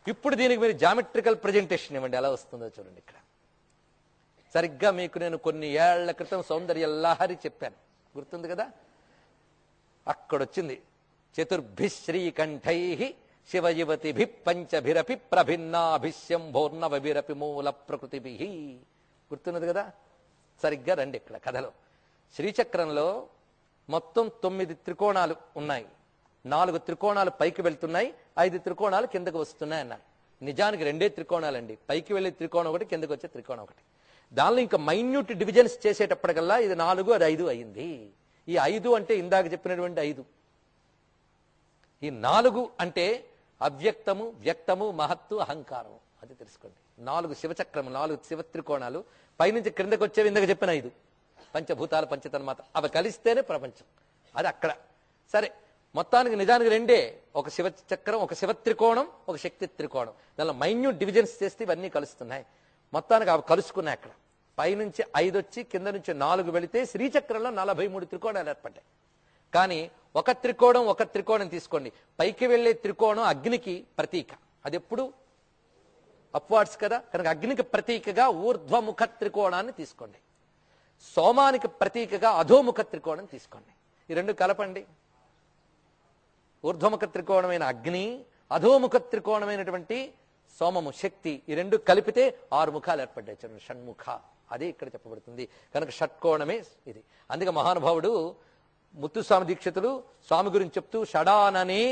ఇప్పుడు దీనికి మీరు జామెట్రికల్ ప్రజెంటేషన్ ఇవ్వండి ఎలా వస్తుందో చూడండి ఇక్కడ సరిగ్గా మీకు నేను కొన్ని ఏళ్ల క్రితం సౌందర్య లహరి చెప్పాను గుర్తుంది కదా అక్కడొచ్చింది చతుర్భి శ్రీకంఠై శివయువతిభి పంచభిరపి ప్రభిన్నాభిశంభోర్ణవిరపి మూల ప్రకృతిభి గుర్తున్నది కదా సరిగ్గా రండి ఇక్కడ కథలో శ్రీచక్రంలో మొత్తం తొమ్మిది త్రికోణాలు ఉన్నాయి నాలుగు త్రికోణాలు పైకి వెళ్తున్నాయి ఐదు త్రికోణాలు కిందకు వస్తున్నాయి అన్నారు నిజానికి రెండే త్రికోణాలండి పైకి వెళ్ళే త్రికోణం ఒకటి కిందకు వచ్చే త్రికోణం ఒకటి దానిలో ఇంకా మైన్యూట్ డివిజన్స్ చేసేటప్పటికల్లా ఇది నాలుగు అది ఐదు అయింది ఈ ఐదు అంటే ఇందాక చెప్పినటువంటి ఐదు ఈ నాలుగు అంటే అవ్యక్తము వ్యక్తము మహత్తు అహంకారము అది తెలుసుకోండి నాలుగు శివచక్రము నాలుగు శివ త్రికోణాలు పైనుంచి క్రిందకు వచ్చేవి ఇందాక చెప్పిన ఐదు పంచభూతాలు పంచతన్మాత అవి కలిస్తేనే ప్రపంచం అది అక్కడ సరే మొత్తానికి నిజానికి రెండే ఒక శివ చక్రం ఒక శివ త్రికోణం ఒక శక్తి త్రికోణం దానిలో మైన్యూట్ డివిజన్స్ చేస్తే ఇవన్నీ కలుస్తున్నాయి మొత్తానికి అవి కలుసుకున్నాయి అక్కడ పైనుంచి ఐదు వచ్చి కింద నుంచి నాలుగు వెళితే శ్రీచక్రంలో నలభై మూడు త్రికోణాలు ఏర్పడ్డాయి కానీ ఒక త్రికోణం ఒక త్రికోణం తీసుకోండి పైకి వెళ్ళే త్రికోణం అగ్నికి ప్రతీక అది ఎప్పుడు అప్వార్డ్స్ కదా కనుక అగ్నికి ప్రతీకగా ఊర్ధ్వముఖ త్రికోణాన్ని తీసుకోండి సోమానికి ప్రతీకగా అధోముఖ త్రికోణం తీసుకోండి ఈ రెండు కలపండి ఊర్ధ్వముఖ త్రికోణమైన అగ్ని అధోముఖ త్రికోణమైనటువంటి సోమము శక్తి ఈ రెండు కలిపితే ఆరు ముఖాలు ఏర్పడ్డాయి చూడండి షణ్ముఖ అదే ఇక్కడ చెప్పబడుతుంది కనుక షట్కోణమే ఇది అందుకే మహానుభావుడు ముత్తుస్వామి దీక్షితులు స్వామి గురించి చెప్తూ షడాననే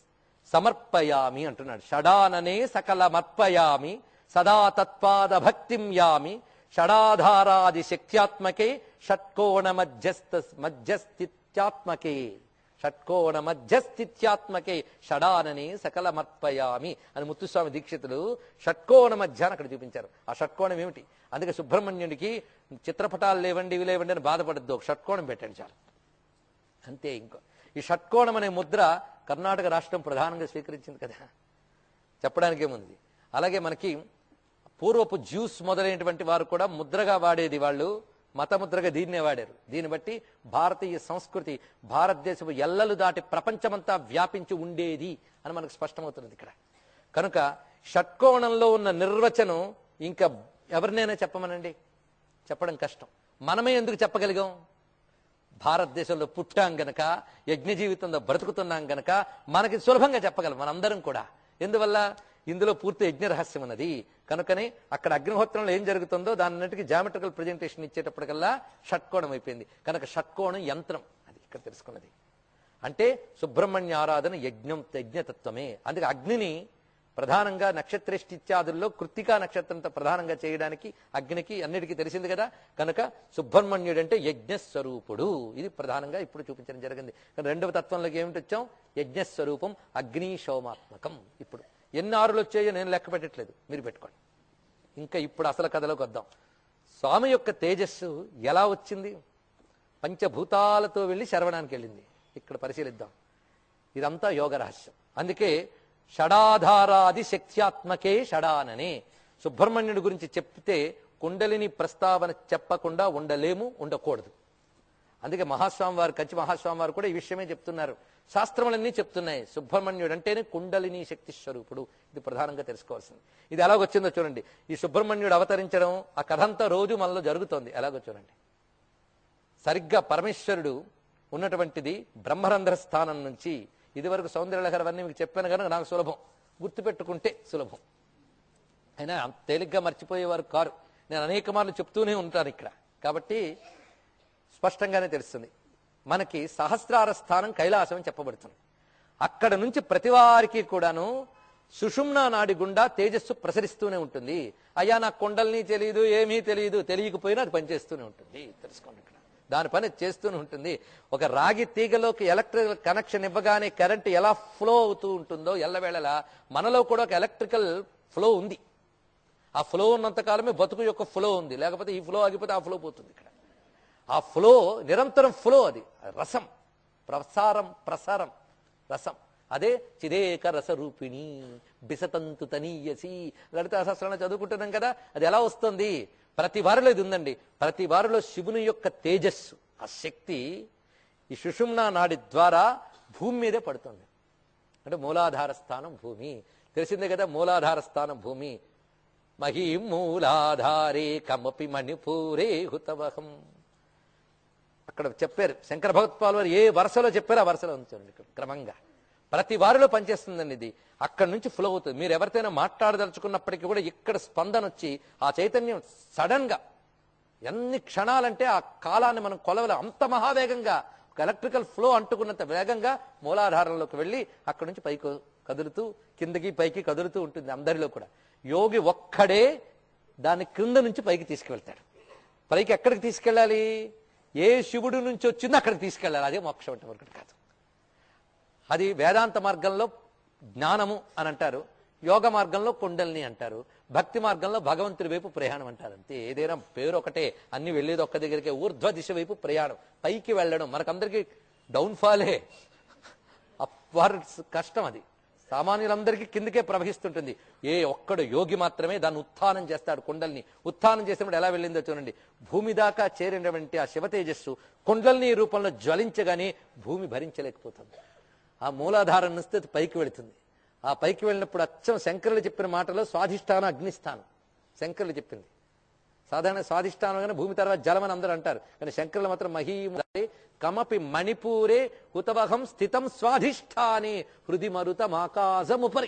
సమర్పయామి అంటున్నాడు షడాననే సకలమర్పయామి సదా తత్పాద భక్తిం యామి షడాధారాది శక్త్యాత్మకే షట్కోణ మధ్యస్థ మధ్యస్థిత్యాత్మకే షట్కోణ మధ్యస్థిత్యాత్మకే షడానని సకలమర్పయామి అని ముత్తుస్వామి దీక్షితులు షట్కోణ మధ్య అని అక్కడ చూపించారు ఆ షట్కోణం ఏమిటి అందుకే సుబ్రహ్మణ్యుడికి చిత్రపటాలు లేవండి ఇవి లేవండి అని బాధపడద్దు ఒక షట్కోణం పెట్టండి చాలు అంతే ఇంకో ఈ షట్కోణం అనే ముద్ర కర్ణాటక రాష్ట్రం ప్రధానంగా స్వీకరించింది కదా చెప్పడానికి ఏముంది అలాగే మనకి పూర్వపు జ్యూస్ మొదలైనటువంటి వారు కూడా ముద్రగా వాడేది వాళ్ళు మతముద్రగా దీన్నే వాడారు దీన్ని బట్టి భారతీయ సంస్కృతి భారతదేశపు ఎల్లలు దాటి ప్రపంచమంతా వ్యాపించి ఉండేది అని మనకు స్పష్టమవుతున్నది ఇక్కడ కనుక షట్కోణంలో ఉన్న నిర్వచనం ఇంకా ఎవరినైనా చెప్పమనండి చెప్పడం కష్టం మనమే ఎందుకు చెప్పగలిగాం భారతదేశంలో పుట్టాం గనక యజ్ఞ జీవితంలో బ్రతుకుతున్నాం గనక మనకి సులభంగా చెప్పగలం మనందరం కూడా ఎందువల్ల ఇందులో పూర్తి యజ్ఞ రహస్యం ఉన్నది కనుకనే అక్కడ అగ్నిహోత్రంలో ఏం జరుగుతుందో దానిన్నిటికీ జామెట్రికల్ ప్రజెంటేషన్ ఇచ్చేటప్పటికల్లా షట్కోణం అయిపోయింది కనుక షట్కోణం యంత్రం అది ఇక్కడ తెలుసుకున్నది అంటే సుబ్రహ్మణ్య ఆరాధన యజ్ఞం యజ్ఞతత్వమే అందుకే అగ్నిని ప్రధానంగా నక్షత్రేష్టిత్యాదుల్లో కృత్తికా నక్షత్రంతో ప్రధానంగా చేయడానికి అగ్నికి అన్నిటికీ తెలిసింది కదా కనుక సుబ్రహ్మణ్యుడు అంటే యజ్ఞస్వరూపుడు ఇది ప్రధానంగా ఇప్పుడు చూపించడం జరిగింది కానీ రెండవ తత్వంలోకి ఏమిటి వచ్చాం యజ్ఞస్వరూపం అగ్ని శోమాత్మకం ఇప్పుడు ఎన్ని ఆరులు వచ్చాయో నేను లెక్క పెట్టట్లేదు మీరు పెట్టుకోండి ఇంకా ఇప్పుడు అసలు కథలోకి వద్దాం స్వామి యొక్క తేజస్సు ఎలా వచ్చింది పంచభూతాలతో వెళ్ళి శరవణానికి వెళ్ళింది ఇక్కడ పరిశీలిద్దాం ఇదంతా యోగ రహస్యం అందుకే షడాధారాది శక్త్యాత్మకే షడాననే సుబ్రహ్మణ్యుడి గురించి చెప్తే కుండలిని ప్రస్తావన చెప్పకుండా ఉండలేము ఉండకూడదు అందుకే మహాస్వామి వారు కంచి మహాస్వామి వారు కూడా ఈ విషయమే చెప్తున్నారు శాస్త్రములన్నీ చెప్తున్నాయి సుబ్రహ్మణ్యుడు అంటేనే కుండలిని శక్తి స్వరూపుడు ఇది ప్రధానంగా తెలుసుకోవాల్సింది ఇది ఎలాగొచ్చిందో చూడండి ఈ సుబ్రహ్మణ్యుడు అవతరించడం ఆ కథ అంతా రోజు మనలో జరుగుతోంది ఎలాగో చూడండి సరిగ్గా పరమేశ్వరుడు ఉన్నటువంటిది బ్రహ్మరంధ్ర స్థానం నుంచి ఇదివరకు సౌందర్యలహరి అవన్నీ మీకు చెప్పాను కనుక నాకు సులభం గుర్తుపెట్టుకుంటే సులభం అయినా అంత తేలిగ్గా మర్చిపోయేవారు కారు నేను అనేక మార్లు చెప్తూనే ఉంటాను ఇక్కడ కాబట్టి స్పష్టంగానే తెలుస్తుంది మనకి సహస్రార స్థానం కైలాసం అని చెప్పబడుతుంది అక్కడ నుంచి ప్రతి వారికి కూడాను సుషుమ్నా నాడి గుండా తేజస్సు ప్రసరిస్తూనే ఉంటుంది అయ్యా నాకు కొండల్ని తెలియదు ఏమీ తెలియదు తెలియకపోయినా అది పనిచేస్తూనే ఉంటుంది తెలుసుకోండి ఇక్కడ దాని పని అది చేస్తూనే ఉంటుంది ఒక రాగి తీగలోకి ఎలక్ట్రికల్ కనెక్షన్ ఇవ్వగానే కరెంట్ ఎలా ఫ్లో అవుతూ ఉంటుందో ఎల్లవేళలా మనలో కూడా ఒక ఎలక్ట్రికల్ ఫ్లో ఉంది ఆ ఫ్లో ఉన్నంత కాలమే బతుకు యొక్క ఫ్లో ఉంది లేకపోతే ఈ ఫ్లో ఆగిపోతే ఆ ఫ్లో పోతుంది ఇక్కడ ఆ ఫ్లో నిరంతరం ఫ్లో అది రసం ప్రసారం ప్రసారం రసం అదే చిదేక రసరూపిణి బిసతంతు తనీయసి లలిత సహస్రాన్ని చదువుకుంటున్నాం కదా అది ఎలా వస్తుంది ప్రతి వారిలో ఇది ఉందండి ప్రతి వారిలో శివుని యొక్క తేజస్సు ఆ శక్తి ఈ సుషుమ్నా నాడి ద్వారా భూమి మీదే పడుతుంది అంటే మూలాధార స్థానం భూమి తెలిసిందే కదా మూలాధార స్థానం భూమి మహీ మూలాధారే కమపి మణిపూరే హుతవహం అక్కడ చెప్పారు శంకర భగవత్పాల్ వారు ఏ వరుసలో చెప్పారో ఆ వరుసలో ఉంచారండి ఇక్కడ క్రమంగా ప్రతి వారిలో పనిచేస్తుందండి ఇది అక్కడ నుంచి ఫ్లో అవుతుంది మీరు ఎవరితోనైనా మాట్లాడదలుచుకున్నప్పటికీ కూడా ఇక్కడ స్పందన వచ్చి ఆ చైతన్యం సడన్ గా ఎన్ని క్షణాలంటే ఆ కాలాన్ని మనం కొలవలేం అంత మహావేగంగా ఒక ఎలక్ట్రికల్ ఫ్లో అంటుకున్నంత వేగంగా మూలాధారంలోకి వెళ్ళి అక్కడ నుంచి పైకి కదులుతూ కిందకి పైకి కదులుతూ ఉంటుంది అందరిలో కూడా యోగి ఒక్కడే దాని క్రింద నుంచి పైకి తీసుకువెళ్తాడు పైకి ఎక్కడికి తీసుకెళ్ళాలి ఏ శివుడు నుంచి వచ్చిందో అక్కడికి తీసుకెళ్ళాలి అదే మోక్షం అంటే మరొకటి కాదు అది వేదాంత మార్గంలో జ్ఞానము అని అంటారు యోగ మార్గంలో కుండల్ని అంటారు భక్తి మార్గంలో భగవంతుడి వైపు ప్రయాణం అంటారు అంతే ఏదైనా పేరు ఒకటే అన్ని వెళ్ళేది ఒక్క దగ్గరికి ఊర్ధ్వ దిశ వైపు ప్రయాణం పైకి వెళ్ళడం మనకందరికీ డౌన్ఫాలే అప్వర్డ్స్ కష్టం అది సామాన్యులందరికీ కిందకే ప్రవహిస్తుంటుంది ఏ ఒక్కడు యోగి మాత్రమే దాన్ని ఉత్థానం చేస్తాడు కుండల్ని ఉత్థానం చేసినప్పుడు ఎలా వెళ్ళిందో చూడండి భూమి దాకా చేరినటువంటి ఆ శివ తేజస్సు కుండల్ని రూపంలో జ్వలించగానే భూమి భరించలేకపోతుంది ఆ మూలాధారం నుంచి అది పైకి వెళుతుంది ఆ పైకి వెళ్ళినప్పుడు అచ్చం శంకరులు చెప్పిన మాటలో స్వాధిష్టానం అగ్నిస్థానం శంకరులు చెప్పింది సాధారణ స్వాధిష్టానం కానీ భూమి తర్వాత జలం అని అందరూ అంటారు కానీ శంకరులు మాత్రం మహీమరే కమపి మణిపూరే హుతవహం స్థితం స్వాధిష్టానే హృది మరుతమాకాశముపరి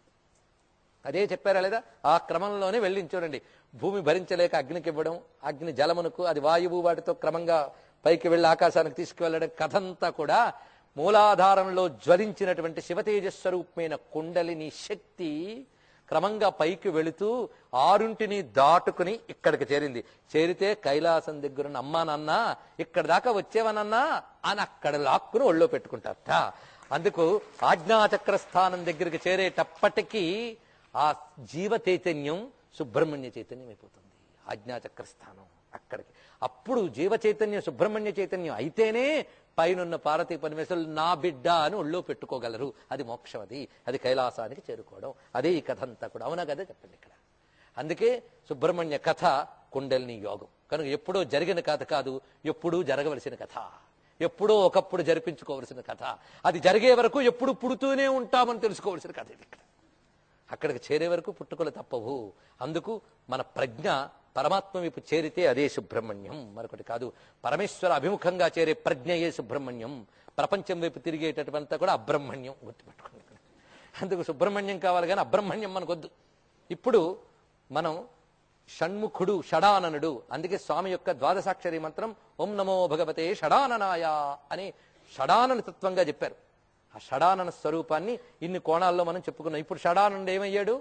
అదే చెప్పారా లేదా ఆ క్రమంలోనే వెళ్ళి చూడండి భూమి భరించలేక అగ్నికి ఇవ్వడం అగ్ని జలమునకు అది వాయువు వాటితో క్రమంగా పైకి వెళ్ళి ఆకాశానికి తీసుకువెళ్ళడం కథంతా కూడా మూలాధారంలో జ్వలించినటువంటి శివతేజస్వరూపమైన కుండలిని శక్తి క్రమంగా పైకి వెళుతూ ఆరుంటిని దాటుకుని ఇక్కడికి చేరింది చేరితే కైలాసం దగ్గరున్న అమ్మా నాన్న ఇక్కడ దాకా వచ్చేవనన్నా అని అక్కడ లాక్కుని ఒళ్ళో పెట్టుకుంటారట అందుకు ఆజ్ఞాచక్ర స్థానం దగ్గరికి చేరేటప్పటికీ ఆ జీవ చైతన్యం సుబ్రహ్మణ్య చైతన్యం అయిపోతుంది ఆజ్ఞాచక్ర స్థానం అక్కడికి అప్పుడు జీవ చైతన్యం సుబ్రహ్మణ్య చైతన్యం అయితేనే పైనున్న పార్వతీ పరమేశ్వరులు నా బిడ్డ అని ఒళ్ళో పెట్టుకోగలరు అది మోక్షం అది అది కైలాసానికి చేరుకోవడం అదే ఈ కథ అంతా కూడా అవునా కదా చెప్పండి ఇక్కడ అందుకే సుబ్రహ్మణ్య కథ కుండలిని యోగం కనుక ఎప్పుడో జరిగిన కథ కాదు ఎప్పుడూ జరగవలసిన కథ ఎప్పుడో ఒకప్పుడు జరిపించుకోవలసిన కథ అది జరిగే వరకు ఎప్పుడు పుడుతూనే ఉంటామని తెలుసుకోవలసిన కథ ఇది ఇక్కడ అక్కడికి చేరే వరకు పుట్టుకలు తప్పవు అందుకు మన ప్రజ్ఞ పరమాత్మ వైపు చేరితే అదే సుబ్రహ్మణ్యం మరొకటి కాదు పరమేశ్వర అభిముఖంగా చేరే ప్రజ్ఞయే సుబ్రహ్మణ్యం ప్రపంచం వైపు తిరిగేటటువంతా కూడా అబ్రహ్మణ్యం గుర్తుపెట్టుకోండి అందుకు సుబ్రహ్మణ్యం కావాలి కానీ అబ్రహ్మణ్యం మనకొద్దు ఇప్పుడు మనం షణ్ముఖుడు షడాననుడు అందుకే స్వామి యొక్క ద్వాదశాక్షరి మంత్రం ఓం నమో భగవతే షడాననాయ అని షడానన తత్వంగా చెప్పారు ఆ షడానన స్వరూపాన్ని ఇన్ని కోణాల్లో మనం చెప్పుకున్నాం ఇప్పుడు షడానండు ఏమయ్యాడు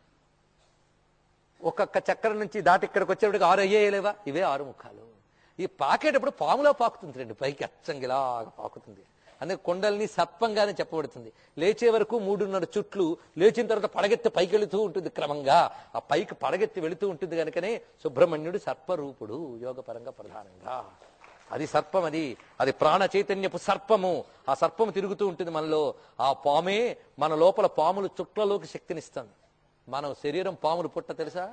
ఒక్కొక్క చక్రం నుంచి దాటి ఇక్కడికి వచ్చేప్పటికి ఆరు అయ్యేయలేవా ఇవే ఆరు ముఖాలు ఈ పాకేటప్పుడు పాములో పాకుతుంది రండి పైకి అచ్చంగిలాగా పాకుతుంది అందుకే కొండల్ని సర్పంగానే చెప్పబడుతుంది లేచే వరకు మూడున్నర చుట్లు లేచిన తర్వాత పడగెత్తి పైకి వెళుతూ ఉంటుంది క్రమంగా ఆ పైకి పడగెత్తి వెళుతూ ఉంటుంది కనుకనే సుబ్రహ్మణ్యుడు సర్పరూపుడు యోగపరంగా ప్రధానంగా అది సర్పం అది అది ప్రాణ చైతన్యపు సర్పము ఆ సర్పము తిరుగుతూ ఉంటుంది మనలో ఆ పామే మన లోపల పాములు చుట్లలోకి శక్తినిస్తుంది మనం శరీరం పాములు పుట్ట తెలుసా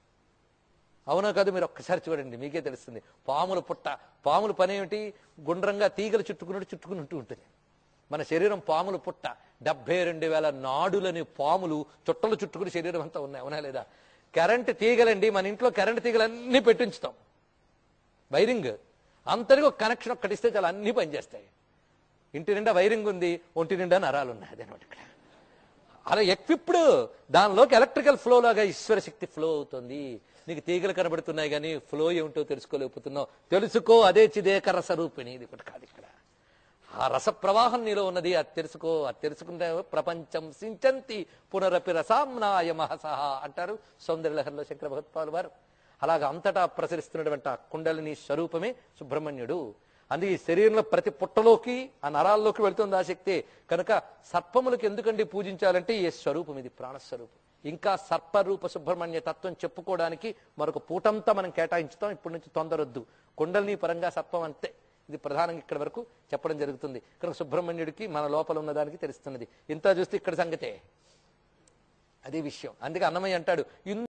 అవునా కాదు మీరు ఒక్కసారి చూడండి మీకే తెలుస్తుంది పాముల పుట్ట పాముల పని ఏమిటి గుండ్రంగా తీగలు చుట్టుకున్నట్టు చుట్టుకున్నట్టు ఉంటుంది మన శరీరం పాముల పుట్ట డెబ్బై రెండు వేల నాడులని పాములు చుట్టలు చుట్టుకుని శరీరం అంతా ఉన్నాయి అవునా లేదా కరెంట్ తీగలండి మన ఇంట్లో కరెంట్ తీగలన్నీ పెట్టించుతాం వైరింగ్ అంతటికి ఒక కనెక్షన్ ఒక్కటిస్తే చాలా అన్ని పనిచేస్తాయి ఇంటి నిండా వైరింగ్ ఉంది ఒంటి నిండా నరాలు ఉన్నాయి అదనమాట ఇక్కడ అలా ఎక్విప్డ్ దానిలోకి ఎలక్ట్రికల్ ఫ్లో లాగా ఈశ్వర శక్తి ఫ్లో అవుతుంది నీకు తీగలు కనబడుతున్నాయి కానీ ఫ్లో ఏమిటో తెలుసుకోలేకపోతున్నావు తెలుసుకో అదే చిదేక రసరూపిణి ఇది ఒకటి కాదు ఇక్కడ ఆ రస ప్రవాహం నీలో ఉన్నది అది తెలుసుకో అది తెలుసుకుంటే ప్రపంచం సించంతి పునరపి రసాంనాయ మహసహ అంటారు సౌందర్యలహరిలో శంకర భగవత్పాలు వారు అలాగ అంతటా ప్రసరిస్తున్నటువంటి ఆ కుండలిని స్వరూపమే సుబ్రహ్మణ్యుడు అందుకే ఈ శరీరంలో ప్రతి పుట్టలోకి ఆ నరాల్లోకి వెళ్తుంది ఆ శక్తి కనుక సర్పములకు ఎందుకండి పూజించాలంటే ఈ స్వరూపం ఇది ప్రాణస్వరూపం ఇంకా సర్పరూప సుబ్రహ్మణ్య తత్వం చెప్పుకోవడానికి మరొక పూటంతా మనం కేటాయించుతాం ఇప్పటి నుంచి తొందరొద్దు కుండలిని పరంగా సర్పం అంతే ఇది ప్రధానంగా ఇక్కడ వరకు చెప్పడం జరుగుతుంది కనుక సుబ్రహ్మణ్యుడికి మన లోపల ఉన్నదానికి తెలుస్తున్నది ఇంత చూస్తే ఇక్కడ సంగతే అదే విషయం అందుకే అన్నమయ్య అంటాడు